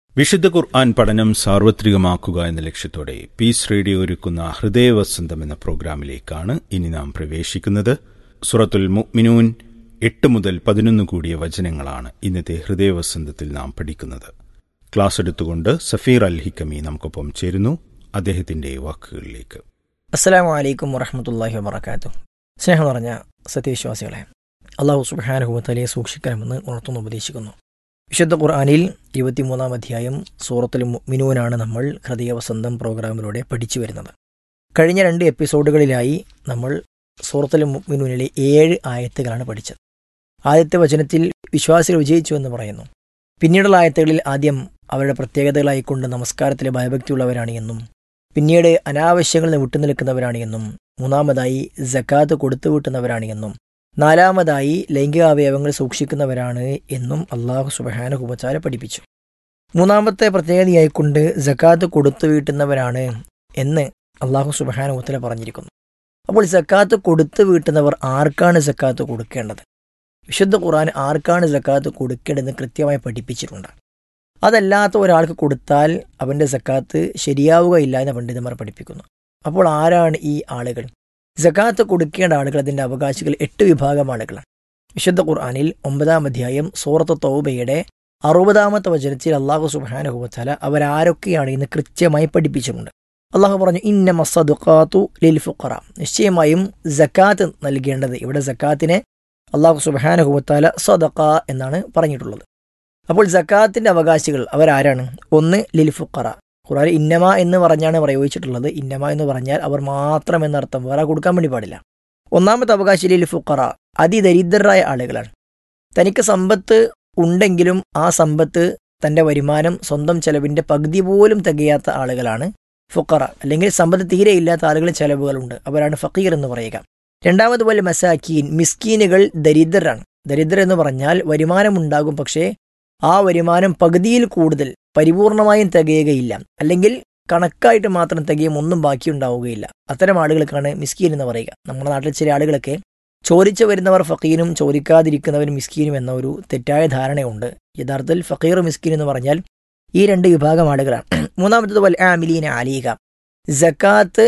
വിശുദ്ധ ഖുർആൻ പഠനം സാർവത്രികമാക്കുക എന്ന ലക്ഷ്യത്തോടെ പീസ് റേഡിയോ ഒരുക്കുന്ന ഹൃദയവസന്തം എന്ന പ്രോഗ്രാമിലേക്കാണ് ഇനി നാം പ്രവേശിക്കുന്നത് സുറത്തുൽ മുഅ്മിനൂൻ എട്ട് മുതൽ പതിനൊന്ന് കൂടിയ വചനങ്ങളാണ് ഇന്നത്തെ ഹൃദയവസന്തത്തിൽ നാം പഠിക്കുന്നത് ക്ലാസ് എടുത്തുകൊണ്ട് സഫീർ അൽ ഹിക്കമി നമുക്കൊപ്പം ചേരുന്നു അദ്ദേഹത്തിന്റെ വാക്കുകളിലേക്ക് അസ്സലാമു അലൈക്കും വറഹമത്തല്ലാഹി വബർക്കാത്തു സ്നേഹം നിറഞ്ഞ സത്യവിശ്വാസികളെ അള്ളാഹു സുബാനുഭവത്തലയെ സൂക്ഷിക്കണമെന്ന് ഉണർത്തുന്നു ഉപദേശിക്കുന്നു വിശുദ്ധ ഖുർആാനിൽ ഇരുപത്തിമൂന്നാം അധ്യായം സൂറത്തുൽ മിനുവിനാണ് നമ്മൾ ഹൃദയവസന്തം പ്രോഗ്രാമിലൂടെ പഠിച്ചു വരുന്നത് കഴിഞ്ഞ രണ്ട് എപ്പിസോഡുകളിലായി നമ്മൾ സൂറത്തുൽ മിനുവിനിലെ ഏഴ് ആയത്തുകളാണ് പഠിച്ചത് ആദ്യത്തെ വചനത്തിൽ വിശ്വാസികൾ വിജയിച്ചു എന്ന് പറയുന്നു പിന്നീടുള്ള ആയത്തുകളിൽ ആദ്യം അവരുടെ പ്രത്യേകതകളായിക്കൊണ്ട് നമസ്കാരത്തിൽ ഭയഭക്തിയുള്ളവരാണ് എന്നും പിന്നീട് അനാവശ്യങ്ങളിൽ നിന്ന് വിട്ടുനിൽക്കുന്നവരാണ് എന്നും മൂന്നാമതായി ജക്കാത്ത് കൊടുത്തു വീട്ടുന്നവരാണ് എന്നും നാലാമതായി ലൈംഗികാവയവങ്ങൾ സൂക്ഷിക്കുന്നവരാണ് എന്നും അള്ളാഹു സുബഹാനുഹുബച്ചാല പഠിപ്പിച്ചു മൂന്നാമത്തെ പ്രത്യേകതയായിക്കൊണ്ട് ജക്കാത്ത് കൊടുത്തു വീട്ടുന്നവരാണ് എന്ന് അള്ളാഹു സുബഹാനുഹുത്തല പറഞ്ഞിരിക്കുന്നു അപ്പോൾ ജക്കാത്ത് കൊടുത്തു വീട്ടുന്നവർ ആർക്കാണ് ജക്കാത്ത് കൊടുക്കേണ്ടത് വിശുദ്ധ ഖുർആൻ ആർക്കാണ് ജക്കാത്ത് കൊടുക്കേണ്ടതെന്ന് കൃത്യമായി പഠിപ്പിച്ചിട്ടുണ്ട് അതല്ലാത്ത ഒരാൾക്ക് കൊടുത്താൽ അവൻ്റെ സക്കാത്ത് ശരിയാവുകയില്ല എന്ന് പണ്ഡിതന്മാർ പഠിപ്പിക്കുന്നു അപ്പോൾ ആരാണ് ഈ ആളുകൾ ജക്കാത്ത് കൊടുക്കേണ്ട ആളുകൾ അതിൻ്റെ അവകാശികൾ എട്ട് വിഭാഗം ആളുകളാണ് വിശുദ്ധ ഖുർആാനിൽ ഒമ്പതാം അധ്യായം സൂറത്ത് തൗബയുടെ അറുപതാമത്തെ വചനത്തിൽ അള്ളാഹു സുബാനുഹുവല അവരാരൊക്കെയാണ് ഇന്ന് കൃത്യമായി പഠിപ്പിച്ചിട്ടുണ്ട് അള്ളാഹു പറഞ്ഞു ഇന്ന മസദുഖാത്തു ലിൽ ഫുഖറ നിശ്ചയമായും ജക്കാത്ത് നൽകേണ്ടത് ഇവിടെ ജക്കാത്തിനെ അള്ളാഹു സുബാനുഹുവത്താല സദക്ക എന്നാണ് പറഞ്ഞിട്ടുള്ളത് അപ്പോൾ ജക്കാത്തിന്റെ അവകാശികൾ അവരാരാണ് ഒന്ന് ലിൽ ഫുഖറ ഖുറാൻ ഇന്നമ എന്ന് പറഞ്ഞാണ് പ്രയോഗിച്ചിട്ടുള്ളത് ഇന്നമ എന്ന് പറഞ്ഞാൽ അവർ മാത്രം എന്നർത്ഥം വേറെ കൊടുക്കാൻ വേണ്ടി പാടില്ല ഒന്നാമത്തെ അവകാശി ലിൽ ഫുഖറ അതിദരിദ്രരായ ആളുകളാണ് തനിക്ക് സമ്പത്ത് ഉണ്ടെങ്കിലും ആ സമ്പത്ത് തന്റെ വരുമാനം സ്വന്തം ചെലവിന്റെ പകുതി പോലും തികയാത്ത ആളുകളാണ് ഫുഖറ അല്ലെങ്കിൽ സമ്പത്ത് തീരെ ഇല്ലാത്ത ആളുകൾ ചെലവുകളുണ്ട് അവരാണ് ഫക്കീർ എന്ന് പറയുക രണ്ടാമത് പോലെ മസാക്കീൻ മിസ്കീനുകൾ ദരിദ്രരാണ് ദരിദ്രർ എന്ന് പറഞ്ഞാൽ വരുമാനം ഉണ്ടാകും പക്ഷേ ആ വരുമാനം പകുതിയിൽ കൂടുതൽ പരിപൂർണമായും തികയുകയില്ല അല്ലെങ്കിൽ കണക്കായിട്ട് മാത്രം തികയും ഒന്നും ബാക്കിയുണ്ടാവുകയില്ല അത്തരം ആളുകൾക്കാണ് മിസ്കീൻ എന്ന് പറയുക നമ്മുടെ നാട്ടിൽ ചില ആളുകളൊക്കെ ചോദിച്ചു വരുന്നവർ ഫക്കീനും ചോദിക്കാതിരിക്കുന്നവരും മിസ്കീനും എന്ന ഒരു തെറ്റായ ധാരണയുണ്ട് യഥാർത്ഥത്തിൽ ഫക്കീർ മിസ്കീൻ എന്ന് പറഞ്ഞാൽ ഈ രണ്ട് വിഭാഗം ആളുകളാണ് മൂന്നാമത്തത് വൽ ആമിലീന ആലീക ജക്കാത്ത്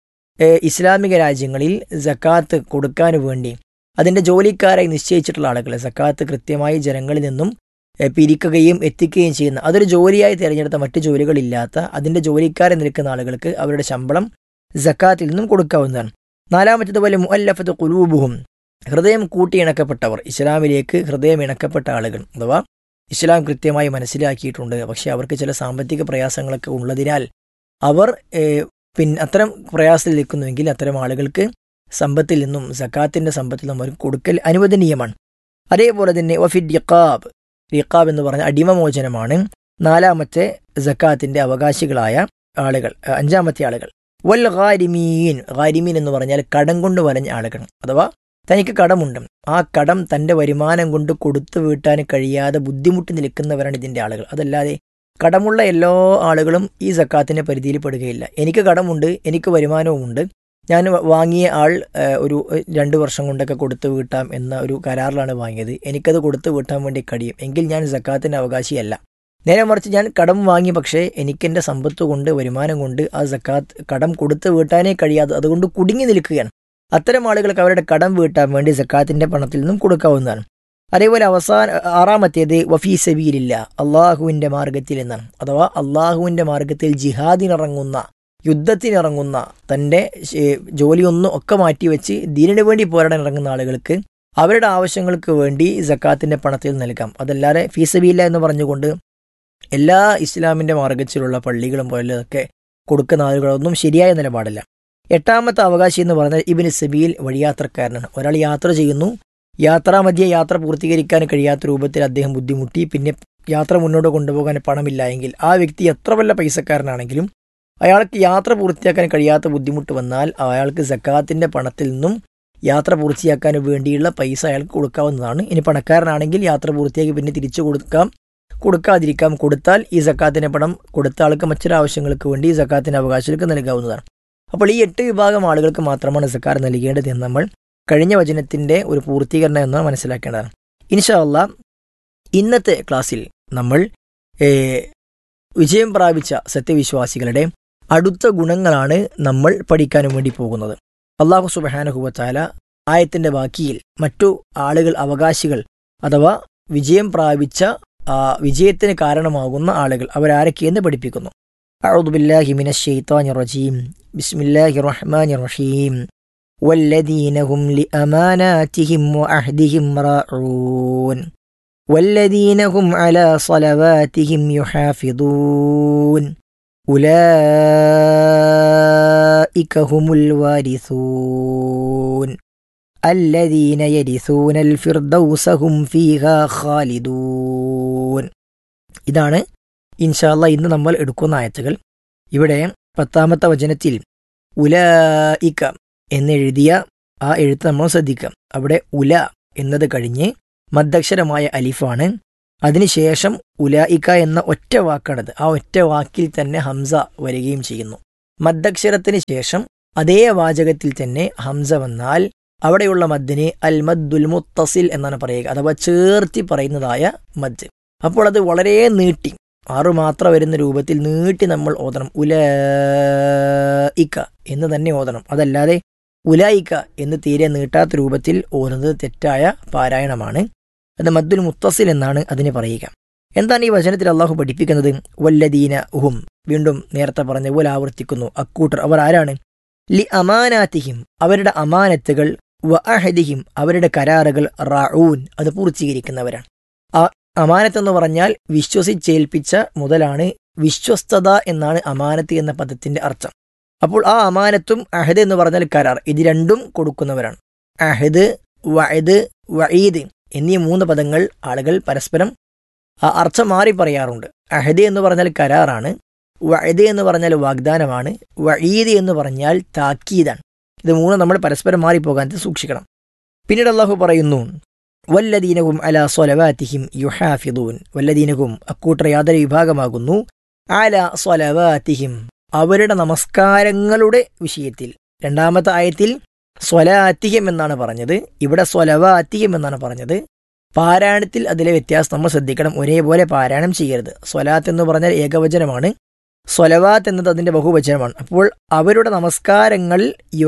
ഇസ്ലാമിക രാജ്യങ്ങളിൽ ജക്കാത്ത് കൊടുക്കാൻ വേണ്ടി അതിന്റെ ജോലിക്കാരായി നിശ്ചയിച്ചിട്ടുള്ള ആളുകൾ ജക്കാത്ത് കൃത്യമായി ജനങ്ങളിൽ നിന്നും പിരിക്കുകയും എത്തിക്കുകയും ചെയ്യുന്ന അതൊരു ജോലിയായി തിരഞ്ഞെടുത്ത മറ്റു ജോലികളില്ലാത്ത അതിന്റെ ജോലിക്കാരെ നിൽക്കുന്ന ആളുകൾക്ക് അവരുടെ ശമ്പളം ജക്കാത്തിൽ നിന്നും കൊടുക്കാവുന്നതാണ് നാലാമത്തേത് പോലെ മുഅല്ലഫത്ത് കുലൂബുഹും ഹൃദയം കൂട്ടിയിണക്കപ്പെട്ടവർ ഇസ്ലാമിലേക്ക് ഹൃദയം ഇണക്കപ്പെട്ട ആളുകൾ അഥവാ ഇസ്ലാം കൃത്യമായി മനസ്സിലാക്കിയിട്ടുണ്ട് പക്ഷെ അവർക്ക് ചില സാമ്പത്തിക പ്രയാസങ്ങളൊക്കെ ഉള്ളതിനാൽ അവർ പിന്നെ അത്തരം പ്രയാസത്തിൽ നിൽക്കുന്നുവെങ്കിൽ അത്തരം ആളുകൾക്ക് സമ്പത്തിൽ നിന്നും സക്കാത്തിന്റെ സമ്പത്തിൽ നിന്നും അവർക്ക് കൊടുക്കൽ അനുവദനീയമാണ് അതേപോലെ തന്നെ വഫിദ് യക്കാബ് റിഖാബ് എന്ന് പറഞ്ഞ അടിമമോചനമാണ് നാലാമത്തെ ജക്കാത്തിന്റെ അവകാശികളായ ആളുകൾ അഞ്ചാമത്തെ ആളുകൾ വൽ ഖാരിമീൻ ഖാരിമീൻ എന്ന് പറഞ്ഞാൽ കടം കൊണ്ട് വലഞ്ഞ ആളുകൾ അഥവാ തനിക്ക് കടമുണ്ട് ആ കടം തന്റെ വരുമാനം കൊണ്ട് കൊടുത്തു വീട്ടാൻ കഴിയാതെ ബുദ്ധിമുട്ടി നിൽക്കുന്നവരാണ് ഇതിന്റെ ആളുകൾ അതല്ലാതെ കടമുള്ള എല്ലാ ആളുകളും ഈ സക്കാത്തിന്റെ പരിധിയിൽ പെടുകയില്ല എനിക്ക് കടമുണ്ട് എനിക്ക് വരുമാനവുമുണ്ട് ഞാൻ വാങ്ങിയ ആൾ ഒരു രണ്ട് വർഷം കൊണ്ടൊക്കെ കൊടുത്തു വീട്ടാം എന്ന ഒരു കരാറിലാണ് വാങ്ങിയത് എനിക്കത് കൊടുത്തു വീട്ടാൻ വേണ്ടി കഴിയും എങ്കിൽ ഞാൻ സക്കാത്തിന്റെ അവകാശിയല്ല നേരെ മറിച്ച് ഞാൻ കടം വാങ്ങി പക്ഷേ എനിക്ക് എൻ്റെ സമ്പത്ത് കൊണ്ട് വരുമാനം കൊണ്ട് ആ സക്കാത്ത് കടം കൊടുത്തു വീട്ടാനേ കഴിയാതെ അതുകൊണ്ട് കുടുങ്ങി നിൽക്കുകയാണ് അത്തരം ആളുകൾക്ക് അവരുടെ കടം വീട്ടാൻ വേണ്ടി സക്കാത്തിന്റെ പണത്തിൽ നിന്നും കൊടുക്കാവുന്നതാണ് അതേപോലെ അവസാന ആറാമത്തേത് വഫീ സബീലില്ല അള്ളാഹുവിന്റെ മാർഗത്തിൽ എന്നാണ് അഥവാ അള്ളാഹുവിന്റെ മാർഗത്തിൽ ജിഹാദിനിറങ്ങുന്ന യുദ്ധത്തിനിറങ്ങുന്ന തൻ്റെ ജോലിയൊന്നും ഒക്കെ മാറ്റിവെച്ച് ദീനിനു വേണ്ടി പോരാടാൻ ഇറങ്ങുന്ന ആളുകൾക്ക് അവരുടെ ആവശ്യങ്ങൾക്ക് വേണ്ടി ജക്കാത്തിന്റെ പണത്തിൽ നൽകാം അതല്ലാതെ ഫീസബിയില്ല എന്ന് പറഞ്ഞുകൊണ്ട് എല്ലാ ഇസ്ലാമിന്റെ മാർഗത്തിലുള്ള പള്ളികളും പോലൊക്കെ കൊടുക്കുന്ന ആളുകളൊന്നും ശരിയായ നിലപാടില്ല എട്ടാമത്തെ അവകാശി എന്ന് പറഞ്ഞാൽ ഇബിന് സബീൽ വഴിയാത്രക്കാരനാണ് ഒരാൾ യാത്ര ചെയ്യുന്നു യാത്രാമധ്യേ യാത്ര പൂർത്തീകരിക്കാൻ കഴിയാത്ത രൂപത്തിൽ അദ്ദേഹം ബുദ്ധിമുട്ടി പിന്നെ യാത്ര മുന്നോട്ട് കൊണ്ടുപോകാൻ പണമില്ല എങ്കിൽ ആ വ്യക്തി എത്ര വല്ല പൈസക്കാരനാണെങ്കിലും അയാൾക്ക് യാത്ര പൂർത്തിയാക്കാൻ കഴിയാത്ത ബുദ്ധിമുട്ട് വന്നാൽ അയാൾക്ക് സക്കാത്തിന്റെ പണത്തിൽ നിന്നും യാത്ര പൂർത്തിയാക്കാൻ വേണ്ടിയുള്ള പൈസ അയാൾക്ക് കൊടുക്കാവുന്നതാണ് ഇനി പണക്കാരനാണെങ്കിൽ യാത്ര പൂർത്തിയാക്കി പിന്നെ തിരിച്ചു കൊടുക്കാം കൊടുക്കാതിരിക്കാം കൊടുത്താൽ ഈ സക്കാത്തിന്റെ പണം കൊടുത്ത ആൾക്ക് മറ്റൊരു ആവശ്യങ്ങൾക്ക് വേണ്ടി ഈ സക്കാത്തിന്റെ അവകാശങ്ങൾക്ക് നൽകാവുന്നതാണ് അപ്പോൾ ഈ എട്ട് വിഭാഗം ആളുകൾക്ക് മാത്രമാണ് സക്കാർ നൽകേണ്ടത് എന്ന് നമ്മൾ കഴിഞ്ഞ വചനത്തിന്റെ ഒരു പൂർത്തീകരണം എന്ന് മനസ്സിലാക്കേണ്ടതാണ് ഇൻഷാ അല്ല ഇന്നത്തെ ക്ലാസ്സിൽ നമ്മൾ വിജയം പ്രാപിച്ച സത്യവിശ്വാസികളുടെ അടുത്ത ഗുണങ്ങളാണ് നമ്മൾ പഠിക്കാനും വേണ്ടി പോകുന്നത് അള്ളാഹു സുബഹാനുഹുവച്ചാല ആയത്തിന്റെ ബാക്കിയിൽ മറ്റു ആളുകൾ അവകാശികൾ അഥവാ വിജയം പ്രാപിച്ച ആ, വിജയത്തിന് കാരണമാകുന്ന ആളുകൾ അവരാരൊക്കെയെന്ന് പഠിപ്പിക്കുന്നു أعوذ بالله من الشيطان الرجيم بسم الله الرحمن الرحيم والذين هم لأماناتهم وعهدهم راعون والذين هم على صلواتهم يحافظون أولئك هم الوارثون الذين يرثون الفردوس هم فيها خالدون ഇതാണ് ഇൻഷാല്ല ഇന്ന് നമ്മൾ എടുക്കുന്ന ആയത്തുകൾ ഇവിടെ പത്താമത്തെ വചനത്തിൽ ഉലായിക്ക എന്നെഴുതിയ ആ എഴുത്ത് നമ്മൾ ശ്രദ്ധിക്കാം അവിടെ ഉല എന്നത് കഴിഞ്ഞ് മദ്ദക്ഷരമായ അലിഫാണ് അതിനുശേഷം ഉലായിക്ക എന്ന ഒറ്റ വാക്കാണത് ആ ഒറ്റ വാക്കിൽ തന്നെ ഹംസ വരികയും ചെയ്യുന്നു മദ്ദക്ഷരത്തിന് ശേഷം അതേ വാചകത്തിൽ തന്നെ ഹംസ വന്നാൽ അവിടെയുള്ള മദ്ദിനെ അൽ മദ്ദുൽ മുത്തസിൽ എന്നാണ് പറയുക അഥവാ ചേർത്തി പറയുന്നതായ മദ് അപ്പോൾ അത് വളരെ നീട്ടി ആറു മാത്രം വരുന്ന രൂപത്തിൽ നീട്ടി നമ്മൾ ഓതണം ഉലയിക്ക എന്ന് തന്നെ ഓതണം അതല്ലാതെ ഉലായിക്ക എന്ന് തീരെ നീട്ടാത്ത രൂപത്തിൽ ഓതുന്നത് തെറ്റായ പാരായണമാണ് അത് മദ്ദുൽ മുത്തസിൽ എന്നാണ് അതിന് പറയുക എന്താണ് ഈ വചനത്തിൽ അള്ളാഹു പഠിപ്പിക്കുന്നത് വല്ലദീന ഉഹും വീണ്ടും നേരത്തെ പറഞ്ഞ പോലെ ആവർത്തിക്കുന്നു അക്കൂട്ടർ അവർ ആരാണ് ലി അമാനാത്തിഹിം അവരുടെ അമാനത്തുകൾ വ അഹദിഹിം അവരുടെ കരാറുകൾ റാഊൻ അത് പൂർത്തീകരിക്കുന്നവരാണ് ആ അമാനത്ത് എന്ന് പറഞ്ഞാൽ വിശ്വസിച്ചേൽപ്പിച്ച മുതലാണ് വിശ്വസ്തത എന്നാണ് അമാനത്ത് എന്ന പദത്തിന്റെ അർത്ഥം അപ്പോൾ ആ അമാനത്തും അഹദ് എന്ന് പറഞ്ഞാൽ കരാർ ഇത് രണ്ടും കൊടുക്കുന്നവരാണ് അഹദ് വഅദ് വഈദ് എന്നീ മൂന്ന് പദങ്ങൾ ആളുകൾ പരസ്പരം ആ അർത്ഥം മാറി പറയാറുണ്ട് അഹദ് എന്ന് പറഞ്ഞാൽ കരാറാണ് വഅദ് എന്ന് പറഞ്ഞാൽ വാഗ്ദാനമാണ് വഈദ് എന്ന് പറഞ്ഞാൽ താക്കീതാണ് ഇത് മൂന്ന് നമ്മൾ പരസ്പരം മാറിപ്പോകാൻ സൂക്ഷിക്കണം പിന്നീട് അള്ളാഹു പറയുന്നു വല്ലദീനവും അല സ്വലവാത്തിഹിം യുഹാഫിദൂൻ വല്ലദീനവും അക്കൂട്ടർ യാതൊരു വിഭാഗമാകുന്നു അല സ്വലവാത്തിഹിം അവരുടെ നമസ്കാരങ്ങളുടെ വിഷയത്തിൽ രണ്ടാമത്തെ ആയത്തിൽ സ്വലാത്തിഹം എന്നാണ് പറഞ്ഞത് ഇവിടെ സ്വലവാത്തിഹം എന്നാണ് പറഞ്ഞത് പാരായണത്തിൽ അതിലെ വ്യത്യാസം നമ്മൾ ശ്രദ്ധിക്കണം ഒരേപോലെ പാരായണം ചെയ്യരുത് സ്വലാത്ത് എന്ന് പറഞ്ഞാൽ ഏകവചനമാണ് സ്വലവാത്ത് എന്നത് അതിന്റെ ബഹുവചനമാണ് അപ്പോൾ അവരുടെ നമസ്കാരങ്ങൾ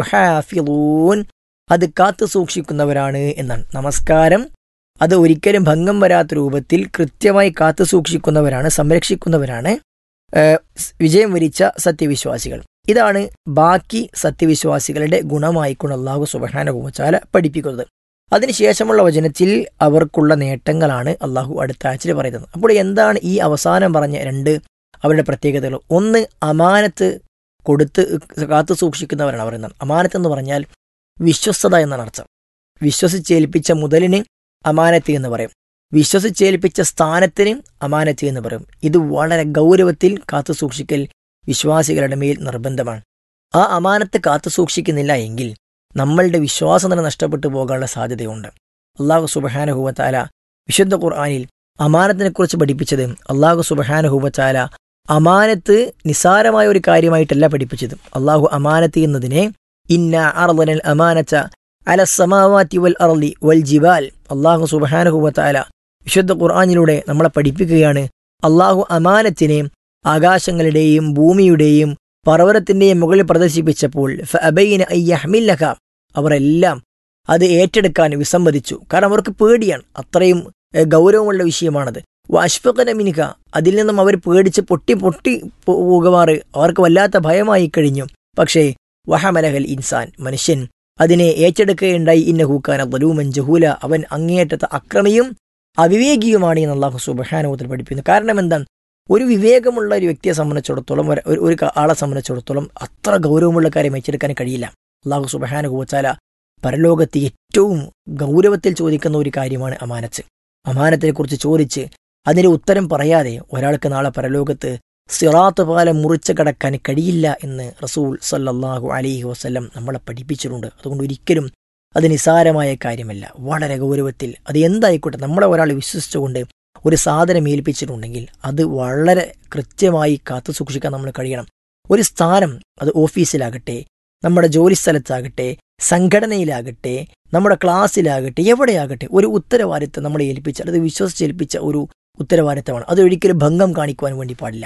യുഹാഫിലൂൻ അത് കാത്തു സൂക്ഷിക്കുന്നവരാണ് എന്നാണ് നമസ്കാരം അത് ഒരിക്കലും ഭംഗം വരാത്ത രൂപത്തിൽ കൃത്യമായി കാത്തു സൂക്ഷിക്കുന്നവരാണ് സംരക്ഷിക്കുന്നവരാണ് ഏഹ്, വിജയം വരിച്ച സത്യവിശ്വാസികൾ ഇതാണ് ബാക്കി സത്യവിശ്വാസികളുടെ ഗുണമായിക്കൊണ്ട് അള്ളാഹു സുബഹാനുഭവച്ചാല പഠിപ്പിക്കുന്നത് അതിനുശേഷമുള്ള വചനത്തിൽ അവർക്കുള്ള നേട്ടങ്ങളാണ് അള്ളാഹു അടുത്ത ആഴ്ചയിൽ പറയുന്നത് അപ്പോൾ എന്താണ് ഈ അവസാനം പറഞ്ഞ രണ്ട് അവരുടെ പ്രത്യേകതകൾ ഒന്ന് അമാനത്ത് കൊടുത്ത് കാത്തു സൂക്ഷിക്കുന്നവരാണ് അവർ എന്നാണ് അമാനത്ത് എന്ന് പറഞ്ഞാൽ വിശ്വസ്തത എന്നാണ് അർത്ഥം വിശ്വസിച്ചേൽപ്പിച്ച മുതലിന് അമാനത്ത് എന്ന് പറയും വിശ്വസിച്ചേൽപ്പിച്ച സ്ഥാനത്തിന് അമാനത്ത് എന്ന് പറയും ഇത് വളരെ ഗൗരവത്തിൽ കാത്തു സൂക്ഷിക്കൽ വിശ്വാസികളുടെ മേൽ നിർബന്ധമാണ് ആ അമാനത്ത് കാത്തു സൂക്ഷിക്കുന്നില്ല എങ്കിൽ നമ്മളുടെ വിശ്വാസം തന്നെ നഷ്ടപ്പെട്ടു പോകാനുള്ള സാധ്യതയുണ്ട് അള്ളാഹു സുബഹാനുഹൂവത്താല വിശുദ്ധ ഖുർആാനിൽ അമാനത്തിനെക്കുറിച്ച് പഠിപ്പിച്ചത് അള്ളാഹു സുബഹാനുഹൂവത്താല അമാനത്ത് നിസ്സാരമായ ഒരു കാര്യമായിട്ടല്ല പഠിപ്പിച്ചത് അള്ളാഹു അമാനത്ത് എന്നതിനെ ഇന്ന അർദനൽ അമാനത്ത അല സമാവാത്തി വൽ അർലി വൽ ജിബാൽ അള്ളാഹു സുബഹാനുഹൂവത്താല വിശുദ്ധ ഖുർആാനിലൂടെ നമ്മളെ പഠിപ്പിക്കുകയാണ് അള്ളാഹു അമാനത്തിനെ ആകാശങ്ങളുടെയും ഭൂമിയുടെയും പർവ്വതത്തിന്റെയും മുകളിൽ പ്രദർശിപ്പിച്ചപ്പോൾ ഫഅബൈന അയ്യഹ്മില്ലക അവരെല്ലാം അത് ഏറ്റെടുക്കാൻ വിസമ്മതിച്ചു കാരണം അവർക്ക് പേടിയാണ് അത്രയും ഏഹ്, ഗൗരവമുള്ള വിഷയമാണത് വാഷ്ഫഖന മിനിക അതിൽ നിന്നും അവർ പേടിച്ച് പൊട്ടി പൊട്ടി പോകുമാറ് അവർക്ക് വല്ലാത്ത ഭയമായി കഴിഞ്ഞു പക്ഷേ വഹമലഹൽ ഇൻസാൻ മനുഷ്യൻ അതിനെ ഏറ്റെടുക്കുകയുണ്ടായി ഇന്ന ഹൂക്കാന ബലൂമൻ ജഹൂല അവൻ അങ്ങേയറ്റത്തെ അക്രമിയും അവിവേകിയുമാണ് എന്ന് അള്ളാഹു സുബഹാനുഭവത്തിൽ പഠിപ്പിക്കുന്നു കാരണം എന്താണ് ഒരു വിവേകമുള്ള ഒരു വ്യക്തിയെ സംബന്ധിച്ചിടത്തോളം ഒരു- ഒരു- ഒരു ക- ആളെ സംബന്ധിച്ചിടത്തോളം അത്ര ഗൗരവമുള്ള കാര്യം ഏറ്റെടുക്കാൻ കഴിയില്ല അള്ളാഹു സുബഹാനുഭവച്ചാല പരലോകത്ത് ഏറ്റവും ഗൗരവത്തിൽ ചോദിക്കുന്ന ഒരു കാര്യമാണ് അമാനത്ത് അമാനത്തിനെക്കുറിച്ച് ചോദിച്ച് അതിന്റെ ഉത്തരം പറയാതെ ഒരാൾക്ക് നാളെ പരലോകത്ത് സിറാത്ത് പാലം മുറിച്ച് കടക്കാൻ കഴിയില്ല എന്ന് റസൂൽ സല്ലല്ലാഹു അലൈഹി വസല്ലം നമ്മളെ പഠിപ്പിച്ചിട്ടുണ്ട് അതുകൊണ്ട് ഒരിക്കലും അത് നിസാരമായ കാര്യമല്ല വളരെ ഗൗരവത്തിൽ അത് എന്തായിക്കോട്ടെ നമ്മളെ ഒരാൾ വിശ്വസിച്ചുകൊണ്ട് ഒരു സാധനം ഏൽപ്പിച്ചിട്ടുണ്ടെങ്കിൽ അത് വളരെ കൃത്യമായി കാത്തു സൂക്ഷിക്കാൻ നമ്മൾ കഴിയണം ഒരു സ്ഥാനം അത് ഓഫീസിലാകട്ടെ നമ്മുടെ ജോലി സ്ഥലത്താകട്ടെ സംഘടനയിലാകട്ടെ നമ്മുടെ ക്ലാസ്സിലാകട്ടെ എവിടെയാകട്ടെ ഒരു ഉത്തരവാദിത്തം നമ്മളെ ഏൽപ്പിച്ചാൽ അത് വിശ്വസിച്ചേൽപ്പിച്ച ഒരു ഉത്തരവാദിത്തമാണ് അത് ഒരിക്കലും ഭംഗം കാണിക്കുവാൻ വേണ്ടി പാടില്ല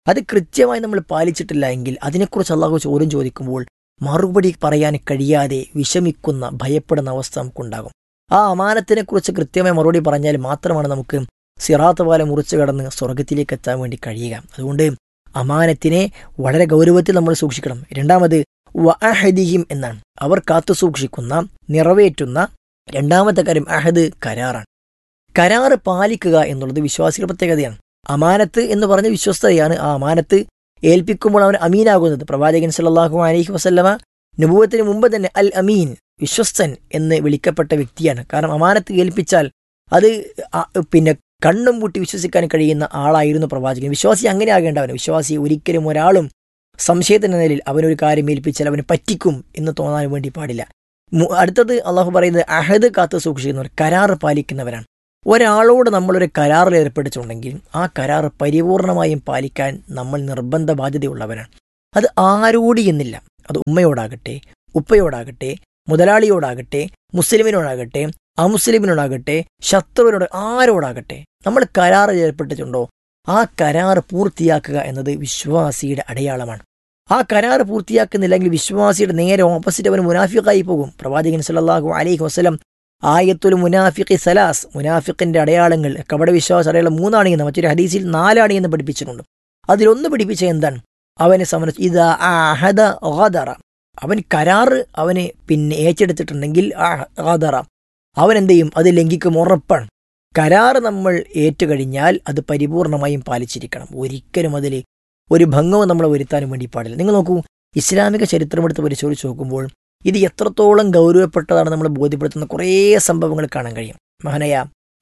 അത് കൃത്യമായി നമ്മൾ പാലിച്ചിട്ടില്ല എങ്കിൽ അതിനെക്കുറിച്ച് അള്ളാഹു ചോദ്യം ചോദിക്കുമ്പോൾ മറുപടി പറയാൻ കഴിയാതെ വിഷമിക്കുന്ന ഭയപ്പെടുന്ന അവസ്ഥ നമുക്കുണ്ടാകും ആ അമാനത്തിനെക്കുറിച്ച് കൃത്യമായി മറുപടി പറഞ്ഞാൽ മാത്രമാണ് നമുക്ക് സിറാത്ത് പാലം മുറിച്ചു കടന്ന് സ്വർഗത്തിലേക്ക് എത്താൻ വേണ്ടി കഴിയുക അതുകൊണ്ട് അമാനത്തിനെ വളരെ ഗൗരവത്തിൽ നമ്മൾ സൂക്ഷിക്കണം രണ്ടാമത് വഅഹദിഹിം എന്നാണ് അവർ കാത്തു സൂക്ഷിക്കുന്ന നിറവേറ്റുന്ന രണ്ടാമത്തെ കാര്യം അഹദ് കരാറാണ് കരാറ് പാലിക്കുക എന്നുള്ളത് വിശ്വാസികളുടെ പ്രത്യേകതയാണ് അമാനത്ത് എന്ന് പറഞ്ഞ വിശ്വസ്തതയാണ് ആ അമാനത്ത് ഏൽപ്പിക്കുമ്പോൾ അവൻ അമീനാകുന്നത് പ്രവാചകൻ സല്ലല്ലാഹു അലൈഹി വസല്ലമ നുപൂവത്തിന് മുമ്പ് തന്നെ അൽ അമീൻ വിശ്വസ്തൻ എന്ന് വിളിക്കപ്പെട്ട വ്യക്തിയാണ് കാരണം അമാനത്ത് ഏൽപ്പിച്ചാൽ അത് ആ- പിന്നെ കണ്ണും പൂട്ടി വിശ്വസിക്കാൻ കഴിയുന്ന ആളായിരുന്നു പ്രവാചകൻ വിശ്വാസി അങ്ങനെ ആകേണ്ടവൻ വിശ്വാസി ഒരിക്കലും ഒരാളും സംശയത്തിന്റെ നിലയിൽ അവനൊരു കാര്യം ഏൽപ്പിച്ചാൽ അവന് പറ്റിക്കും എന്ന് തോന്നാൻ വേണ്ടി പാടില്ല മു- അടുത്തത് അള്ളാഹു പറയുന്നത് അഹദ് കാത്തു സൂക്ഷിക്കുന്നവർ കരാറ് പാലിക്കുന്നവരാണ് ഒരാളോട് നമ്മളൊരു കരാറിൽ ഏർപ്പെട്ടിട്ടുണ്ടെങ്കിൽ ആ കരാർ പരിപൂർണമായും പാലിക്കാൻ നമ്മൾ നിർബന്ധ ബാധ്യതയുള്ളവരാണ് അത് ആരോട് എന്നില്ല അത് ഉമ്മയോടാകട്ടെ ഉപ്പയോടാകട്ടെ മുതലാളിയോടാകട്ടെ മുസ്ലിമിനോടാകട്ടെ അമുസ്ലിമിനോടാകട്ടെ ശത്രുവിനോട് ആരോടാകട്ടെ നമ്മൾ കരാറിൽ ഏർപ്പെട്ടിട്ടുണ്ടോ ആ കരാർ പൂർത്തിയാക്കുക എന്നത് വിശ്വാസിയുടെ അടയാളമാണ് ആ കരാർ പൂർത്തിയാക്കുന്നില്ലെങ്കിൽ വിശ്വാസിയുടെ നേരെ ഓപ്പോസിറ്റ് അവന് മുനാഫിഖായി പോകും പ്രവാചകൻ സല്ലല്ലാഹു അലൈഹി വസല്ലം ആയത്തുൽ മുനാഫിഖി സലാസ് മുനാഫിഖിന്റെ അടയാളങ്ങൾ കപട വിശ്വാസ അടയാളം മൂന്നാണ് എന്ന് മറ്റൊരു ഹദീസിൽ നാലാണ് എന്ന് പഠിപ്പിച്ചിട്ടുണ്ട് അതിലൊന്ന് പഠിപ്പിച്ച എന്താണ് അവനെ സംബന്ധിച്ച് ഇത് അഹദ ഗദറ അവൻ കരാറ് അവന് പിന്നെ ഏറ്റെടുത്തിട്ടുണ്ടെങ്കിൽ ഗദറ അവൻ എന്ത് ചെയ്യും അത് ലംഘിക്കും ഉറപ്പാണ് കരാറ് നമ്മൾ ഏറ്റുകഴിഞ്ഞാൽ അത് പരിപൂർണമായും പാലിച്ചിരിക്കണം ഒരിക്കലും അതിൽ ഒരു ഭംഗവും നമ്മൾ വരുത്താനും വേണ്ടി പാടില്ല നിങ്ങൾ നോക്കൂ ഇസ്ലാമിക ചരിത്രമെടുത്ത് പരിശോധിച്ച് നോക്കുമ്പോൾ ഇത് എത്രത്തോളം ഗൗരവപ്പെട്ടതാണ് നമ്മൾ ബോധ്യപ്പെടുത്തുന്ന കുറേ സംഭവങ്ങൾ കാണാൻ കഴിയും മഹനയ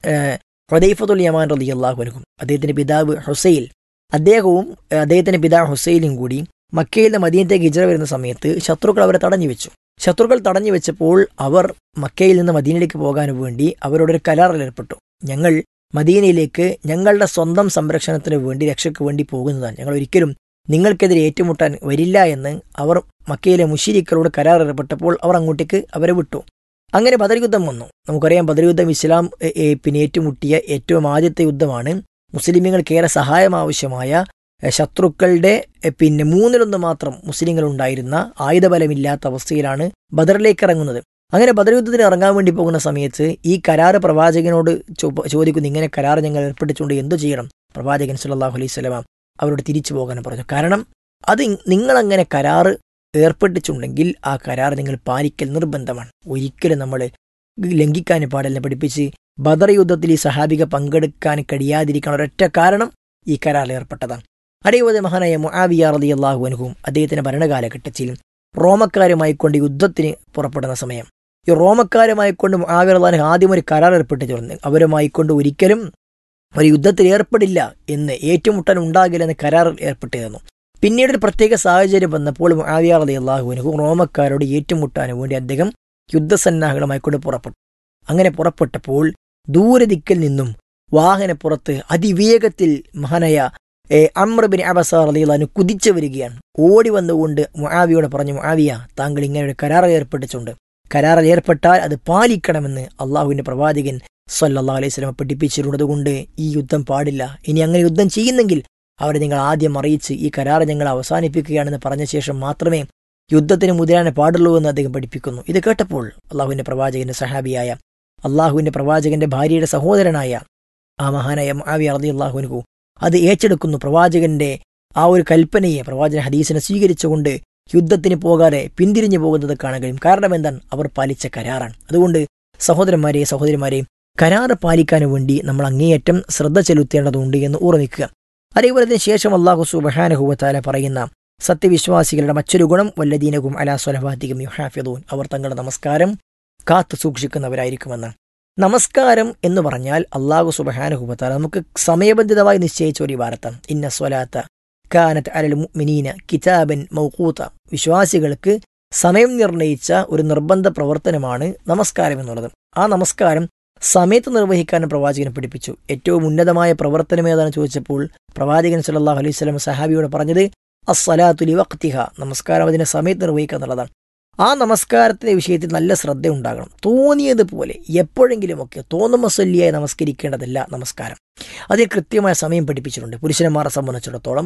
ഹുദൈഫത്തുൽ യമാൻ റലി അള്ളാഹുനക്കും അദ്ദേഹത്തിന്റെ പിതാവ് ഹുസൈൽ അദ്ദേഹവും ഏഹ്, അദ്ദേഹത്തിന്റെ പിതാവ് ഹുസൈലും കൂടി മക്കയിൽ നിന്ന് മദീനത്തേക്ക് ഹിജറ വരുന്ന സമയത്ത് ശത്രുക്കൾ അവരെ തടഞ്ഞു വെച്ചു ശത്രുക്കൾ തടഞ്ഞു വെച്ചപ്പോൾ അവർ മക്കയിൽ നിന്ന് മദീനയിലേക്ക് പോകാൻ വേണ്ടി അവരോടൊരു കരാറിൽ ഏർപ്പെട്ടു ഞങ്ങൾ മദീനയിലേക്ക് ഞങ്ങളുടെ സ്വന്തം സംരക്ഷണത്തിന് വേണ്ടി രക്ഷയ്ക്ക് വേണ്ടി പോകുന്നതാണ് ഞങ്ങൾ ഒരിക്കലും നിങ്ങൾക്കെതിരെ ഏറ്റുമുട്ടാൻ വരില്ല എന്ന് അവർ മക്കയിലെ മുഷിരിക്കളോട് കരാർ ഏർപ്പെട്ടപ്പോൾ അവർ അങ്ങോട്ടേക്ക് അവരെ വിട്ടു അങ്ങനെ ബദർ യുദ്ധം വന്നു നമുക്കറിയാം ബദർ യുദ്ധം ഇസ്ലാം എ, എ, പിന്നെ ഏറ്റുമുട്ടിയ ഏറ്റവും ആദ്യത്തെ യുദ്ധമാണ് മുസ്ലിമുകൾക്ക് ഏറെ സഹായം ആവശ്യമായ എ, ശത്രുക്കളുടെ എ, പിന്നെ മൂന്നിലൊന്ന് മാത്രം മുസ്ലിങ്ങൾ ഉണ്ടായിരുന്ന ആയുധബലമില്ലാത്ത അവസ്ഥയിലാണ് ബദറിലേക്ക് ഇറങ്ങുന്നത് അങ്ങനെ ബദർ യുദ്ധത്തിന് ഇറങ്ങാൻ വേണ്ടി പോകുന്ന സമയത്ത് ഈ കരാറ് പ്രവാചകനോട് ചോ- ചോദിക്കുന്നു ഇങ്ങനെ കരാർ ഞങ്ങൾ ഏർപ്പെട്ടിട്ടുണ്ട് എന്തു ചെയ്യണം പ്രവാചകൻ സല്ലല്ലാഹു അലൈഹി സ്വലമ അവരോട് തിരിച്ചു പോകാൻ പറഞ്ഞു കാരണം അത് നിങ്ങളങ്ങനെ കരാറ് ഏർപ്പെട്ടിട്ടുണ്ടെങ്കിൽ ആ കരാർ നിങ്ങൾ പാലിക്കൽ നിർബന്ധമാണ് ഒരിക്കലും നമ്മൾ ലംഘിക്കാൻ പാടില്ല പഠിപ്പിച്ച് ബദർ യുദ്ധത്തിൽ ഈ സഹാബിക പങ്കെടുക്കാൻ കഴിയാതിരിക്കാൻ ഒരൊറ്റ കാരണം ഈ കരാറിൽ ഏർപ്പെട്ടതാണ് അതേപോലെ മഹാനായ മുആവിയ റളിയല്ലാഹു അൻഹും അദ്ദേഹത്തിന്റെ ഭരണകാലഘട്ടത്തിൽ റോമക്കാരുമായി കൊണ്ട് യുദ്ധത്തിന് പുറപ്പെടുന്ന സമയം ഈ റോമക്കാരുമായി കൊണ്ട് മുആവിയ റളിയല്ലാഹു അൻഹു ആദ്യം ഒരു കരാർ ഏർപ്പെട്ടിട്ടുണ്ട് അവരുമായി കൊണ്ട് ഒരിക്കലും ഒരു യുദ്ധത്തിൽ ഏർപ്പെടില്ല എന്ന് ഏറ്റുമുട്ടാൻ ഉണ്ടാകില്ലെന്ന് കരാറിൽ ഏർപ്പെട്ടിരുന്നു പിന്നീട് ഒരു പ്രത്യേക സാഹചര്യം വന്നപ്പോൾ മുആവിയ റളിയല്ലാഹു അൻഹു റോമക്കാരോട് ഏറ്റുമുട്ടാൻ വേണ്ടി അദ്ദേഹം യുദ്ധസന്നാഹങ്ങളുമായി കൊണ്ട് പുറപ്പെട്ടു അങ്ങനെ പുറപ്പെട്ടപ്പോൾ ദൂരദിക്കിൽ നിന്നും വാഹനപ്പുറത്ത് അതിവേഗത്തിൽ മഹാനായ ഏ, അമ്ര ബിൻ അബസാർ അലിയുള്ളു കുതിച്ചു വരികയാണ് ഓടി വന്നുകൊണ്ട് മുആവിയോട് പറഞ്ഞു മുആവിയ താങ്കൾ ഇങ്ങനെ ഒരു കരാറിൽ ഏർപ്പെട്ടിട്ടുണ്ട് കരാറിൽ ഏർപ്പെട്ടാൽ അത് പാലിക്കണമെന്ന് അള്ളാഹുവിന്റെ പ്രവാചകൻ സല്ലല്ലാഹു അലൈഹി സ്വലമ പഠിപ്പിച്ചിട്ടുണ്ട് അതുകൊണ്ട് ഈ യുദ്ധം പാടില്ല ഇനി അങ്ങനെ യുദ്ധം ചെയ്യുന്നെങ്കിൽ അവരെ നിങ്ങൾ ആദ്യം അറിയിച്ച് ഈ കരാർ ഞങ്ങൾ അവസാനിപ്പിക്കുകയാണെന്ന് പറഞ്ഞ ശേഷം മാത്രമേ യുദ്ധത്തിന് മുതിരാൻ പാടുള്ളൂ എന്ന് അദ്ദേഹം പഠിപ്പിക്കുന്നു ഇത് കേട്ടപ്പോൾ അള്ളാഹുവിന്റെ പ്രവാചകന്റെ സഹാബിയായ അള്ളാഹുവിന്റെ പ്രവാചകന്റെ ഭാര്യയുടെ സഹോദരനായ ആ മഹാനായ മുആവിയ റളിയല്ലാഹു അൻഹു അത് ഏറ്റെടുക്കുന്നു പ്രവാചകന്റെ ആ ഒരു കൽപ്പനയെ പ്രവാചക ഹദീസിനെ സ്വീകരിച്ചുകൊണ്ട് യുദ്ധത്തിന് പോകാതെ പിന്തിരിഞ്ഞു പോകുന്നത് കാണാൻ കഴിയും കാരണം എന്താണ് അവർ പാലിച്ച കരാറാണ് അതുകൊണ്ട് സഹോദരന്മാരെ സഹോദരിമാരെ കരാറ് പാലിക്കാൻ വേണ്ടി നമ്മൾ അങ്ങേയറ്റം ശ്രദ്ധ ചെലുത്തേണ്ടതുണ്ട് എന്ന് ഓർമ്മിക്കുക അതേപോലെ തന്നെ ശേഷം അള്ളാഹു സുബഹാനഹുവത്താല പറയുന്ന സത്യവിശ്വാസികളുടെ മറ്റൊരു ഗുണം വല്ലദീനകും അലാ സ്വലവാദികം യുഹാഫിദൂൻ അവർ തങ്ങളുടെ നമസ്കാരം കാത്തു സൂക്ഷിക്കുന്നവരായിരിക്കുമെന്ന് നമസ്കാരം എന്ന് പറഞ്ഞാൽ അള്ളാഹു സുബഹാനഹുബത്താല നമുക്ക് സമയബന്ധിതമായി നിശ്ചയിച്ച ഒരു വാർത്ത ഇന്ന സ്വലാത്ത കാനത്ത് അലൽ മുഅ്മിനീന കിതാബൻ മൗഖൂത്ത വിശ്വാസികൾക്ക് സമയം നിർണയിച്ച ഒരു നിർബന്ധ പ്രവർത്തനമാണ് നമസ്കാരം എന്നുള്ളത് ആ നമസ്കാരം സമയത്ത് നിർവഹിക്കാൻ പ്രവാചകൻ പഠിപ്പിച്ചു ഏറ്റവും ഉന്നതമായ പ്രവർത്തനം ഏതാണ് ചോദിച്ചപ്പോൾ പ്രവാചകൻ സല്ലല്ലാഹു അലൈഹി വസല്ലം സഹാബിയോട് പറഞ്ഞത് അസ്സലാത്തുലി വക്തിഹ നമസ്കാരം അതിനെ സമയത്ത് നിർവഹിക്കുക എന്നുള്ളതാണ് ആ നമസ്കാരത്തിന്റെ വിഷയത്തിൽ നല്ല ശ്രദ്ധ ഉണ്ടാകണം തോന്നിയതുപോലെ എപ്പോഴെങ്കിലുമൊക്കെ തോന്നുമ്പോൾ സല്ലിയായി നമസ്കരിക്കേണ്ടതല്ല നമസ്കാരം അതിൽ കൃത്യമായ സമയം പഠിപ്പിച്ചിട്ടുണ്ട് പുരുഷന്മാരെ സംബന്ധിച്ചിടത്തോളം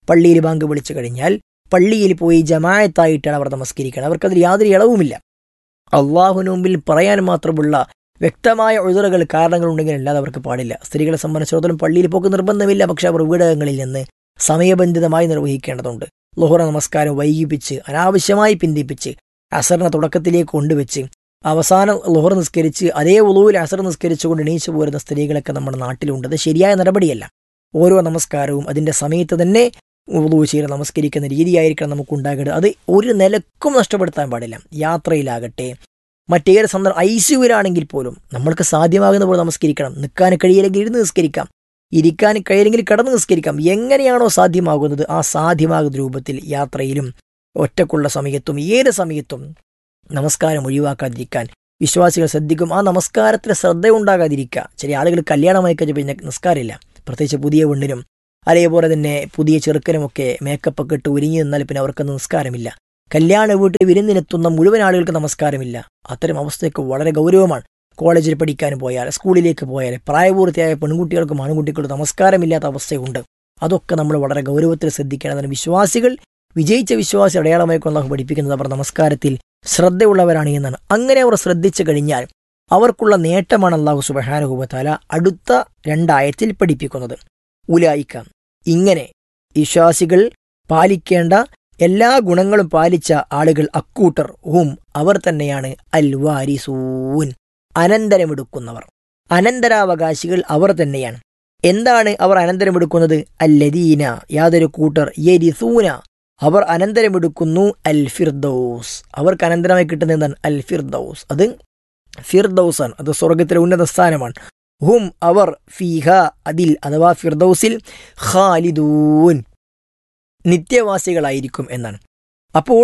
പള്ളിയിൽ ബാങ്ക് വിളിച്ചു കഴിഞ്ഞാൽ പള്ളിയിൽ പോയി ജമായത്തായിട്ടാണ് അവർ നമസ്കരിക്കുന്നത് അവർക്കതിൽ യാതൊരു ഇളവുമില്ല അള്ളാഹുവിന് മുമ്പിൽ പറയാൻ മാത്രമുള്ള വ്യക്തമായ ഒഴുതറുകൾ കാരണങ്ങളുണ്ടെങ്കിൽ അല്ലാതെ അവർക്ക് പാടില്ല സ്ത്രീകളെ സംബന്ധിച്ചിടത്തോളം പള്ളിയിൽ പോക്ക് നിർബന്ധമില്ല പക്ഷെ അവർ വീടകങ്ങളിൽ നിന്ന് സമയബന്ധിതമായി നിർവഹിക്കേണ്ടതുണ്ട് ലോഹറ നമസ്കാരം വൈകിപ്പിച്ച് അനാവശ്യമായി പിന്തിപ്പിച്ച് അസറിനെ തുടക്കത്തിലേക്ക് കൊണ്ടുവച്ച് അവസാനം ലോഹർ നിസ്കരിച്ച് അതേ ഉളവിൽ അസർ നിസ്കരിച്ചുകൊണ്ട് എണീച്ചു പോരുന്ന സ്ത്രീകളൊക്കെ നമ്മുടെ നാട്ടിലുണ്ട് അത് ശരിയായ നടപടിയല്ല ഓരോ നമസ്കാരവും അതിന്റെ സമയത്ത് തന്നെ ഉളു ചെയ്ത് നമസ്കരിക്കുന്ന രീതിയായിരിക്കണം നമുക്കുണ്ടാകേണ്ടത് അത് ഒരു നിലക്കും നഷ്ടപ്പെടുത്താൻ പാടില്ല യാത്രയിലാകട്ടെ മറ്റേത് സന്ദർഭം ഐ സിയുവിലാണെങ്കിൽ പോലും നമ്മൾക്ക് സാധ്യമാകുന്ന പോലെ നമസ്കരിക്കണം നിൽക്കാൻ കഴിയില്ലെങ്കിൽ ഇരുന്ന് നിസ്കരിക്കാം ഇരിക്കാൻ കഴിയില്ലെങ്കിൽ കിടന്ന് നിസ്കരിക്കാം എങ്ങനെയാണോ സാധ്യമാകുന്നത് ആ സാധ്യമാകുന്ന രൂപത്തിൽ യാത്രയിലും ഒറ്റക്കുള്ള സമയത്തും ഏത് സമയത്തും നമസ്കാരം ഒഴിവാക്കാതിരിക്കാൻ വിശ്വാസികൾ ശ്രദ്ധിക്കും ആ നമസ്കാരത്തിൽ ശ്രദ്ധ ഉണ്ടാകാതിരിക്കുക ചില ആളുകൾ കല്യാണമായി കഴിഞ്ഞ പിന്നെ നിസ്കാരമില്ല പ്രത്യേകിച്ച് പുതിയ പെണ്ണിനും അതേപോലെ തന്നെ പുതിയ ചെറുക്കനുമൊക്കെ മേക്കപ്പ് ഒക്കെ ഇട്ട് ഒരുങ്ങി നിന്നാൽ പിന്നെ അവർക്ക് നിസ്കാരമില്ല കല്യാണ വീട്ടിൽ വിരുന്നിനെത്തുന്ന മുഴുവൻ ആളുകൾക്ക് നമസ്കാരമില്ല അത്തരം അവസ്ഥയൊക്കെ വളരെ ഗൗരവമാണ് കോളേജിൽ പഠിക്കാൻ പോയാൽ സ്കൂളിലേക്ക് പോയാൽ പ്രായപൂർത്തിയായ പെൺകുട്ടികൾക്കും ആൺകുട്ടികൾക്കും നമസ്കാരമില്ലാത്ത അവസ്ഥയുണ്ട് അതൊക്കെ നമ്മൾ വളരെ ഗൗരവത്തിൽ ശ്രദ്ധിക്കേണ്ടതാണ് വിശ്വാസികൾ വിജയിച്ച വിശ്വാസി അടയാളമായി കൊണ്ട് പഠിപ്പിക്കുന്നത് അവർ നമസ്കാരത്തിൽ ശ്രദ്ധയുള്ളവരാണ് എന്നാണ് അങ്ങനെ അവർ ശ്രദ്ധിച്ചു കഴിഞ്ഞാൽ അവർക്കുള്ള നേട്ടമാണ് അള്ളാഹു സുബഹാനുഭവത്താല അടുത്ത രണ്ടായത്തിൽ പഠിപ്പിക്കുന്നത് ഉലായിക്ക ഇങ്ങനെ വിശ്വാസികൾ പാലിക്കേണ്ട എല്ലാ ഗുണങ്ങളും പാലിച്ച ആളുകൾ അക്കൂട്ടർ ഹും അവർ തന്നെയാണ് അൽ വാരിസൂൻ അനന്തരമെടുക്കുന്നവർ അനന്തരാവകാശികൾ അവർ തന്നെയാണ് എന്താണ് അവർ അനന്തരമെടുക്കുന്നത് അല്ലദീന യാതൊരു കൂട്ടർ യരിസൂന അവർ അനന്തരമെടുക്കുന്നു അൽ ഫിർദൌസ് അവർക്ക് അനന്തരമായി കിട്ടുന്ന എന്താണ് അൽ ഫിർദൌസ് അത് ഫിർദൌസാണ് അത് സ്വർഗത്തിലെ ഉന്നത സ്ഥാനമാണ് ഹും അവർ ഫീഹ അതിൽ അഥവാ ഫിർദൌസിൽ ഖാലിദൂൻ നിത്യവാസികളായിരിക്കും എന്നാണ് അപ്പോൾ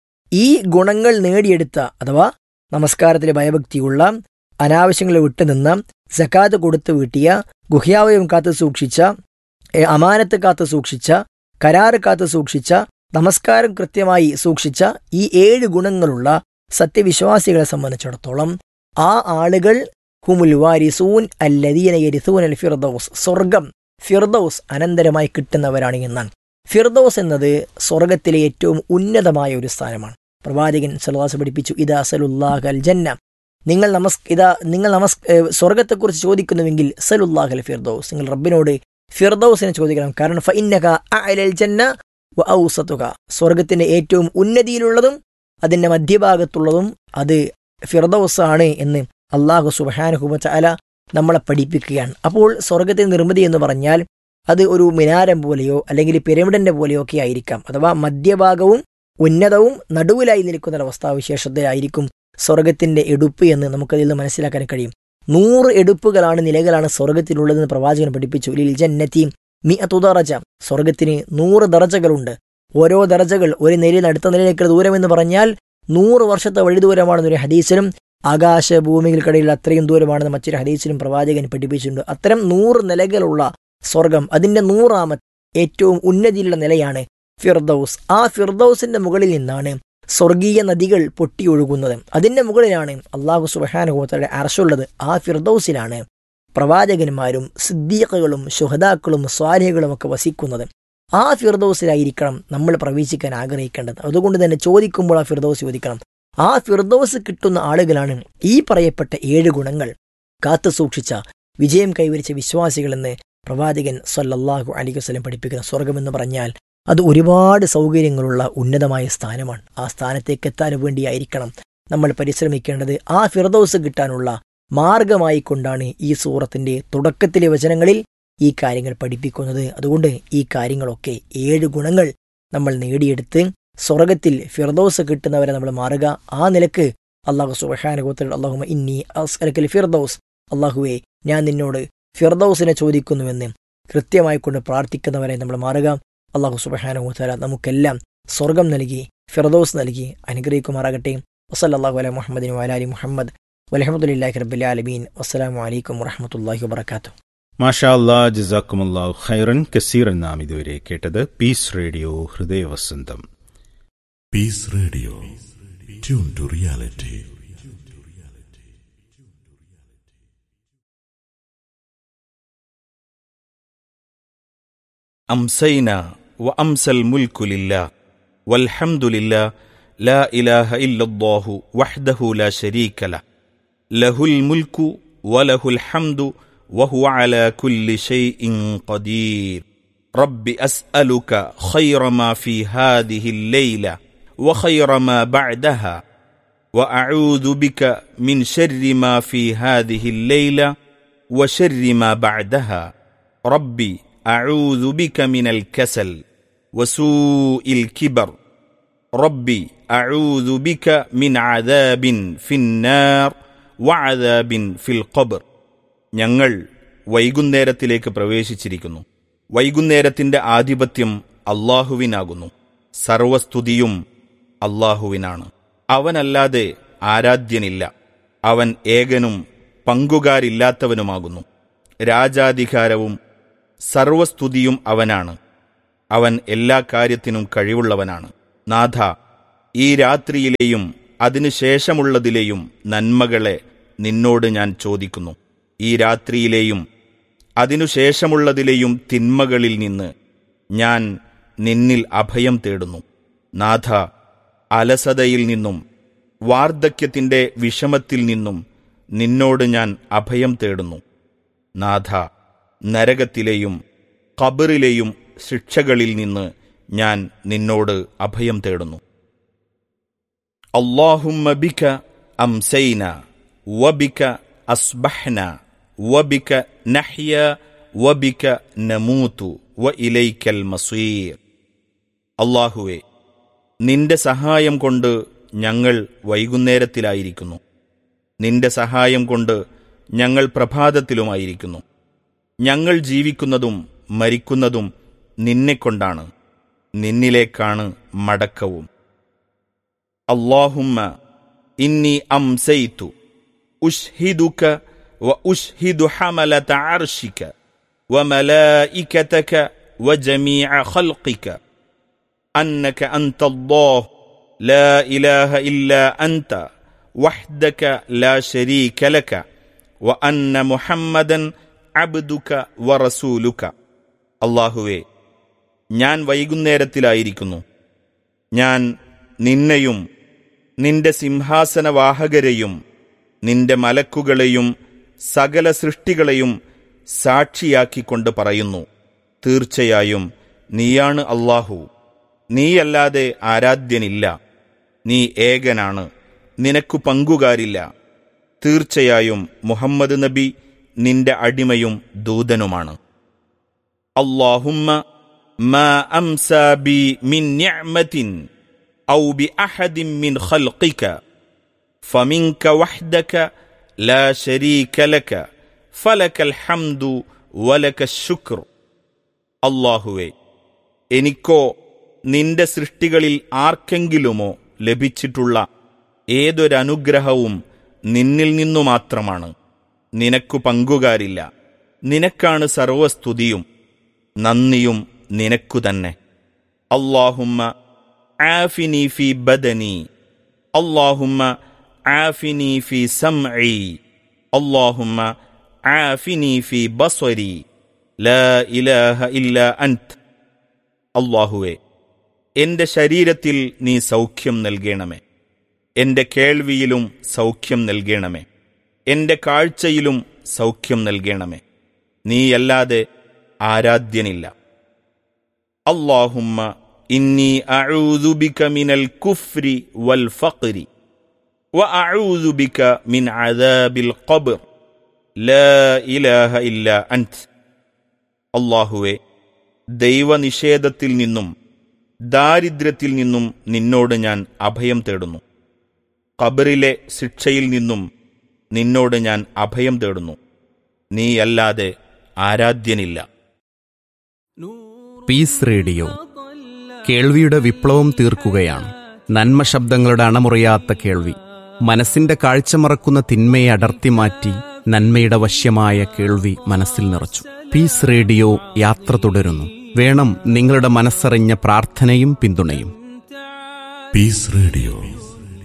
ഈ ഗുണങ്ങൾ നേടിയെടുത്ത അഥവാ നമസ്കാരത്തിലെ ഭയഭക്തിയുള്ള അനാവശ്യങ്ങളെ വിട്ടുനിന്ന സക്കാത്ത് കൊടുത്തു വീട്ടിയ ഗുഹ്യാവയം കാത്തു സൂക്ഷിച്ച അമാനത്ത് കാത്തു സൂക്ഷിച്ച കരാറ് കാത്തു സൂക്ഷിച്ച നമസ്കാരം കൃത്യമായി സൂക്ഷിച്ച ഈ ഏഴ് ഗുണങ്ങളുള്ള സത്യവിശ്വാസികളെ സംബന്ധിച്ചിടത്തോളം ആ ആളുകൾ ഹുമുൽ വാരിസൂൻ അല്ലദീന യരിസൂൻ അൽ ഫിർദൌസ് സ്വർഗം ഫിർദൌസ് അനന്തരമായി കിട്ടുന്നവരാണ് എന്നാണ് ഫിർദൌസ് എന്നത് സ്വർഗത്തിലെ ഏറ്റവും ഉന്നതമായ ഒരു സ്ഥാനമാണ് പ്രവാചകൻ സലവാസ് പഠിപ്പിച്ചു ഇതാ സലുല്ലാഹ് അൽ ജന്ന നിങ്ങൾ നമസ് ഇതാ നിങ്ങൾ നമസ് സ്വർഗത്തെക്കുറിച്ച് ചോദിക്കുന്നുവെങ്കിൽ സലുല്ലാഹ് അൽ ഫിർദൌസ് നിങ്ങൾ റബ്ബിനോട് ഫിർദൌസിനെ ചോദിക്കണം കാരണം ഫഇന്നക അഅലൽ ജന്ന വ ഔസതുക സ്വർഗത്തിന്റെ ഏറ്റവും ഉന്നതിയിലുള്ളതും അതിന്റെ മധ്യഭാഗത്തുള്ളതും അത് ഫിർദൌസ് ആണ് എന്ന് അള്ളാഹു സുബാനുഹുബ ചാല നമ്മളെ പഠിപ്പിക്കുകയാണ് അപ്പോൾ സ്വർഗത്തിന്റെ നിർമ്മിതി എന്ന് പറഞ്ഞാൽ അത് ഒരു മിനാരം പോലെയോ അല്ലെങ്കിൽ പിരമിഡിന്റെ പോലെയോ ഒക്കെ ആയിരിക്കാം അഥവാ മധ്യഭാഗവും ഉന്നതവും നടുവിലായി നിൽക്കുന്ന ഒരവസ്ഥാവിശേഷത്തിലായിരിക്കും സ്വർഗത്തിന്റെ എടുപ്പ് എന്ന് നമുക്കതിൽ നിന്ന് മനസ്സിലാക്കാൻ കഴിയും നൂറ് എടുപ്പുകളാണ് നിലകളാണ് സ്വർഗത്തിലുള്ളതെന്ന് പ്രവാചകൻ പഠിപ്പിച്ചു ലിൽ ജന്നത്തി മി അതുദറജ സ്വർഗത്തിന് നൂറ് ദറജകളുണ്ട് ഓരോ ദറജകൾ ഒരു നിലയിൽ അടുത്ത നിലയിലേക്കുള്ള ദൂരമെന്ന് പറഞ്ഞാൽ നൂറ് വർഷത്തെ വഴി ദൂരമാണെന്ന് ഒരു ഹദീസിലും ആകാശ ഭൂമികൾക്കിടയിൽ അത്രയും ദൂരമാണെന്ന് മറ്റൊരു ഹദീസിലും പ്രവാചകൻ പഠിപ്പിച്ചിട്ടുണ്ട് അത്തരം നൂറ് നിലകളുള്ള സ്വർഗം അതിന്റെ നൂറാമത്തെ ഏറ്റവും ഉന്നതിയിലുള്ള നിലയാണ് ഫിർദൌസ് ആ ഫിർദൌസിന്റെ മുകളിൽ നിന്നാണ് സ്വർഗീയ നദികൾ പൊട്ടിയൊഴുകുന്നത് അതിന്റെ മുകളിലാണ് അള്ളാഹു സുബാനുഭവത്തയുടെ അറശുള്ളത് ആ ഫിർദൌസിലാണ് പ്രവാചകന്മാരും സിദ്ദീഖുകളും ശുഹദാക്കളും സ്വാലിഹകളും ഒക്കെ വസിക്കുന്നത് ആ ഫിർദൌസിലായിരിക്കണം നമ്മൾ പ്രവേശിക്കാൻ ആഗ്രഹിക്കേണ്ടത് അതുകൊണ്ട് തന്നെ ചോദിക്കുമ്പോൾ ആ ഫിർദൌസ് ചോദിക്കണം ആ ഫിർദൌസ് കിട്ടുന്ന ആളുകളാണ് ഈ പറയപ്പെട്ട ഏഴ് ഗുണങ്ങൾ കാത്തു സൂക്ഷിച്ച വിജയം കൈവരിച്ച വിശ്വാസികളെന്ന് പ്രവാചകൻ സല്ലല്ലാഹു അലൈഹി വസല്ലം പഠിപ്പിക്കുന്ന സ്വർഗമെന്ന് പറഞ്ഞാൽ അത് ഒരുപാട് സൗകര്യങ്ങളുള്ള ഉന്നതമായ സ്ഥാനമാണ് ആ സ്ഥാനത്തേക്ക് എത്താൻ വേണ്ടിയായിരിക്കണം നമ്മൾ പരിശ്രമിക്കേണ്ടത് ആ ഫിർദൌസ് കിട്ടാനുള്ള മാർഗമായി കൊണ്ടാണ് ഈ സൂറത്തിന്റെ തുടക്കത്തിലെ വചനങ്ങളിൽ ഈ കാര്യങ്ങൾ പഠിപ്പിക്കുന്നത് അതുകൊണ്ട് ഈ കാര്യങ്ങളൊക്കെ ഏഴ് ഗുണങ്ങൾ നമ്മൾ നേടിയെടുത്ത് സ്വർഗത്തിൽ ഫിർദൌസ് കിട്ടുന്നവരെ നമ്മൾ മാറുക ആ നിലക്ക് അള്ളാഹു സുബഹാനുഭവത്തിൽ അള്ളാഹുമ ഇന്നി അസ്കലക്കൽ ഫിർദൌസ് അള്ളാഹുവെ ഞാൻ നിന്നോട് ഫിർദൌസിനെ ചോദിക്കുന്നുവെന്ന് കൃത്യമായി കൊണ്ട് പ്രാർത്ഥിക്കുന്നവരെ നമ്മൾ മാറുക അള്ളാഹു സുബഹാനുഭവത്തല നമുക്കെല്ലാം സ്വർഗം നൽകി ഫിർദൌസ് നൽകി അനുഗ്രഹിക്കുമാറാകട്ടെ വസല്ലാഹു അല മുഹമ്മദിൻ വലാലി മുഹമ്മദ് വലഹമുല്ലാഹി റബ്ബുലാലമീൻ വസ്സലാമു അലൈക്കും വറഹമത്തല്ലാഹി വബർക്കാത്തു മാഷാ അല്ലാ ജസാക്കുമുല്ലാഹു ഖൈറൻ കസീറൻ നാം ഇതുവരെ കേട്ടത് പീസ് റേഡിയോ ഹൃദയവസന്തം peace radio tune to reality أمسينا وأمسى الملك لله والحمد لله لا إله إلا الله وحده لا شريك له له الملك وله الحمد وهو على كل شيء قدير رب أسألك خير ما في هذه الليلة وخير ما بعدها وأعوذ بك من شر ما في هذه الليلة وشر ما بعدها ربي أعوذ بك من الكسل وسوء الكبر ربي أعوذ بك من عذاب في النار وعذاب في القبر ഞങ്ങൾ വൈകുന്നേരത്തിലേക്ക് പ്രവേശിച്ചിരിക്കുന്നു വൈകുന്നേരത്തിന്റെ ആധിപത്യം അള്ളാഹുവിനാകുന്നു സർവസ്തുതിയും അള്ളാഹുവിനാണ് അവനല്ലാതെ ആരാധ്യനില്ല അവൻ ഏകനും പങ്കുകാരില്ലാത്തവനുമാകുന്നു രാജാധികാരവും സർവസ്തുതിയും അവനാണ് അവൻ എല്ലാ കാര്യത്തിനും കഴിവുള്ളവനാണ് നാഥ ഈ രാത്രിയിലെയും അതിനുശേഷമുള്ളതിലെയും നന്മകളെ നിന്നോട് ഞാൻ ചോദിക്കുന്നു ഈ രാത്രിയിലെയും അതിനുശേഷമുള്ളതിലെയും തിന്മകളിൽ നിന്ന് ഞാൻ നിന്നിൽ അഭയം തേടുന്നു നാഥ അലസതയിൽ നിന്നും വാർദ്ധക്യത്തിന്റെ വിഷമത്തിൽ നിന്നും നിന്നോട് ഞാൻ അഭയം തേടുന്നു നാഥ നരകത്തിലെയും കബറിലെയും ശിക്ഷകളിൽ നിന്ന് ഞാൻ നിന്നോട് അഭയം തേടുന്നു അള്ളാഹുമ്മ ബിക അംസൈന വബിക അസ്ബഹ്ന വബിക നഹ്യ വബിക നമൂതു വ ഇലൈക്കൽ മസീർ അള്ളാഹുവെ നിന്റെ സഹായം കൊണ്ട് ഞങ്ങൾ വൈകുന്നേരത്തിലായിരിക്കുന്നു നിന്റെ സഹായം കൊണ്ട് ഞങ്ങൾ പ്രഭാതത്തിലുമായിരിക്കുന്നു ഞങ്ങൾ ജീവിക്കുന്നതും മരിക്കുന്നതും നിന്നെക്കൊണ്ടാണ് നിന്നിലേക്കാണ് മടക്കവും അള്ളാഹുമ്മ ഇന്നി അംസൈതു ഉഷ്ഹിദുക വ ഉഷ്ഹിദു ഹമലത അർഷിക وملائكتك وجميع خلقك انك انت الله لا اله الا انت وحدك لا شريك لك وان محمدا عبدك ورسولك അള്ളാഹുവേ ഞാൻ വൈകുന്നേരത്തിലായിരിക്കുന്നു ഞാൻ നിന്നെയും നിന്റെ സിംഹാസനവാഹകരെയും നിന്റെ മലക്കുകളെയും സകല സൃഷ്ടികളെയും സാക്ഷിയാക്കിക്കൊണ്ട് പറയുന്നു തീർച്ചയായും നീയാണ് അള്ളാഹു നീയല്ലാതെ ആരാധ്യനില്ല നീ ഏകനാണ് നിനക്കു പങ്കുകാരില്ല തീർച്ചയായും മുഹമ്മദ് നബി നിന്റെ അടിമയും ദൂതനുമാണ് അള്ളാഹുമ്മ ما أمسى بي من نعمة أو بأحد من خلقك فمنك وحدك لا شريك لك فلك الحمد ولك الشكر അള്ളാഹുവേ എനിക്കോ നിന്റെ സൃഷ്ടികളിൽ ആർക്കെങ്കിലുമോ ലഭിച്ചിട്ടുള്ള ഏതൊരനുഗ്രഹവും നിന്നിൽ നിന്നു മാത്രമാണ് നിനക്കു പങ്കുകാരില്ല നിനക്കാണ് സർവസ്തുതിയും നന്ദിയും നിനക്കു തന്നെ അള്ളാഹുമ്മ ആഫിനി ഫി ബദനി അള്ളാഹുമ്മ ആഫിനി ഫി സംഇ അള്ളാഹുമ്മ ആഫിനി ഫി ബസ്വരി ലാ ഇലാഹ ഇല്ല അൻത് അള്ളാഹുവെ എന്റെ ശരീരത്തിൽ നീ സൗഖ്യം നൽകണമേ എന്റെ കേൾവിയിലും സൗഖ്യം നൽകണമേ എന്റെ കാഴ്ചയിലും സൗഖ്യം നൽകണമേ നീയല്ലാതെ ആരാധ്യനില്ല അള്ളാഹുമ്മ ഇന്നി അഊദു ബിക മിനൽ കുഫ്രി വൽ ഫഖ്രി വഅഊദു ബിക മിൻ അദാബിൽ ഖബ്ർ ലാ ഇലാഹ ഇല്ല അൻത് അള്ളാഹുവെ ദൈവനിഷേധത്തിൽ നിന്നും ദാരിദ്ര്യത്തിൽ നിന്നും നിന്നോട് ഞാൻ അഭയം തേടുന്നു ഖബറിലെ ശിക്ഷയിൽ നിന്നും നിന്നോട് ഞാൻ അഭയം തേടുന്നു നീയല്ലാതെ ആരാധ്യനില്ല പീസ് റേഡിയോ കേൾവിയുടെ വിപ്ലവം തീർക്കുകയാണ് നന്മ ശബ്ദങ്ങളുടെ അണമുറിയാത്ത കേൾവി മനസ്സിന്റെ കാഴ്ച മറക്കുന്ന തിന്മയെ അടർത്തി മാറ്റി നന്മയുടെ വശ്യമായ കേൾവി മനസ്സിൽ നിറച്ചു പീസ് റേഡിയോ യാത്ര തുടരുന്നു വേണം നിങ്ങളുടെ മനസ്സറിഞ്ഞ പ്രാർത്ഥനയും പിന്തുണയും Peace Radio.